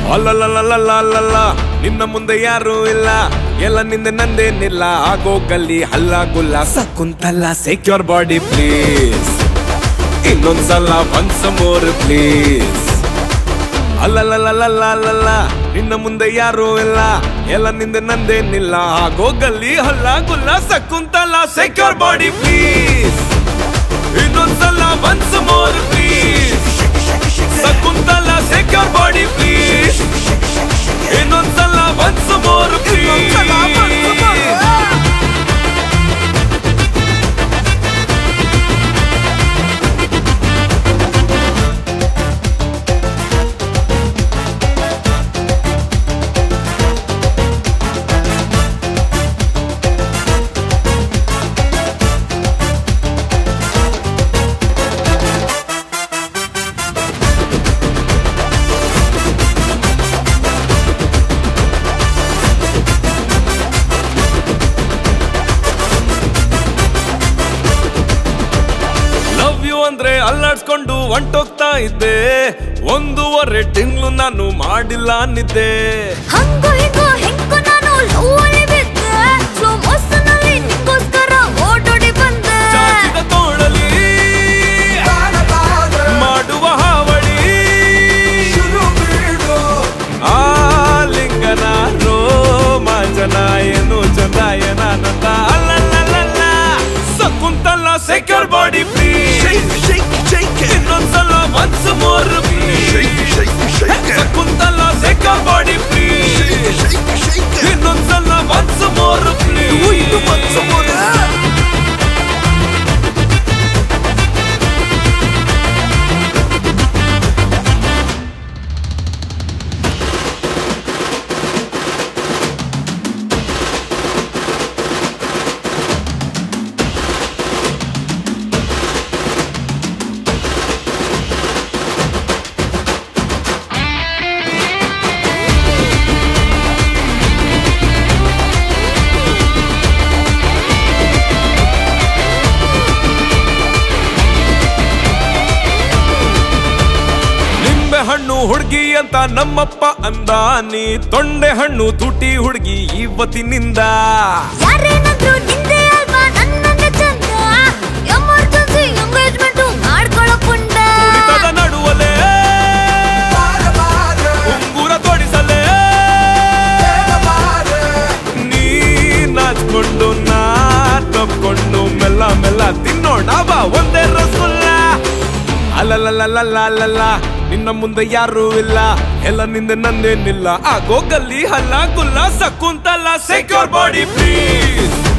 ಅಲ್ಲಲ್ಲ ನಿನ್ನ ಮುಂದೆ ಯಾರು ಇಲ್ಲ ಎಲ್ಲ ನಿಂದೆ ನಂದೇನಿಲ್ಲ ಆಗೋ ಗಲ್ಲಿ ಹಲ್ಲ ಗುಲ್ಲ ಸಕುಂತಲ್ಲ ಸೆಕ್ಯೂರ್ ಬಾಡಿ ಪ್ಲೀಸ್ ಇನ್ನೊಂದ್ಸಲ ಒನ್ಸ್ ಮೋರ್ ಪ್ಲೀಸ್ ಅಲ್ಲಲ್ಲ ನಿನ್ನ ಮುಂದೆ ಯಾರು ಇಲ್ಲ ಎಲ್ಲ ನಿಂದೆ ನಂದೇನಿಲ್ಲ ಆಗೋ ಗಲ್ಲಿ ಹಲ್ಲ ಗುಲ್ಲ ಸಕುಂತಲ್ಲ ಸೆಕ್ಯೂರ್ ಬಾಡಿ ಪ್ಲೀಸ್ ಇನ್ನೊಂದ್ಸಲ once more please Shakuntala secure body please ಇನ್ನೊಂದ್ಸಲ once more please love you ಅಂದ್ರೆ ಅಲ್ಲಾಡ್ಸ್ಕೊಂಡು ಹೊಂಟೋಗ್ತಾ ಇದ್ದೆ ಒಂದೂವರೆ ತಿಂಗಳು ನಾನು ಮಾಡಿಲ್ಲ ನಿದ್ದೆ ಹಂಗು ಹಿಂಗು ಹಿಂಗು ನಾನು ಲವ್ ಅಲ್ಲಿ ಬಿದ್ದೆ ಸ್ಲೋ ಮೋಷನ್ ಅಲ್ಲಿ ನಿಂಗೋಸ್ಕರ ಓಡೋಡಿ ಬಂದೆ ಚಾಚಿದ ತೋಳಲಿ ಮಾಡುವ ಹಾವಳಿ ಆಲಿಂಗನ ರೋಮಾಂಚನ ಏನು ಚಂದ ಏನಾನಂದ ಅಲ್ಲಲ್ಲ ಸಕುಂತಲ ಸೆಕ್ಯೂರ್ ಬಾಡಿ ಪ್ಲೀಸ್ ಇನ್ನೊಂದ್ಸಲ once more Shakuntala secure body please ಇನ್ನೊಂದ್ಸಲ ಒನ್ಸ್ ಮೋರ್ ಪ್ಲೀಸ್ ನಿಂಬೆ ಹಣ್ಣು ಹುಡುಗಿ ಅಂತ ನಮ್ಮಪ್ಪ ಅಂದ ನೀ ತೊಂಡೆ ಹಣ್ಣು ತುಟಿ ಹುಡುಗಿ ಇವತ್ತಿನಿಂದ ಯಾರೇನಾದ್ರೂ ನಿಂದೆ ಅಲ್ವಾ ನನ್ನಂಗೆ ಚಂದ ಎಮರ್ಜೆನ್ಸಿ ಎಂಗೇಜ್ಮೆಂಟ್ ಮಾಡ್ಕೊಳ್ಳೋ ಪುಂಡ ಕುಡಿತದ ನಡುವಲೆ ಉಂಗುರ ತೊಡಿಸಲೆ ನೀ ನಾಚ್ಕೊಂಡು ನಾ ತಪ್ಕೊಂಡು ಮೆಲ್ಲ ಮೆಲ್ಲ ತಿನ್ನೋಣ ಬಾ ಒಂದೇ ರಸಗುಲ್ಲ ಅಲ್ಲಲ್ಲ ನಿನ್ನ ಮುಂದೆ ಯಾರು ಇಲ್ಲ ಎಲ್ಲ ನಿಂದೆ ನಂದೇನಿಲ್ಲ ಆಗೋ ಗಲ್ಲಿ ಹಲ್ಲ ಗುಲ್ಲ ಸಕ್ಕುಂತಲ್ಲ ಸೆಕ್ಯೂರ್ ಬಾಡಿ ಪ್ಲೀಸ್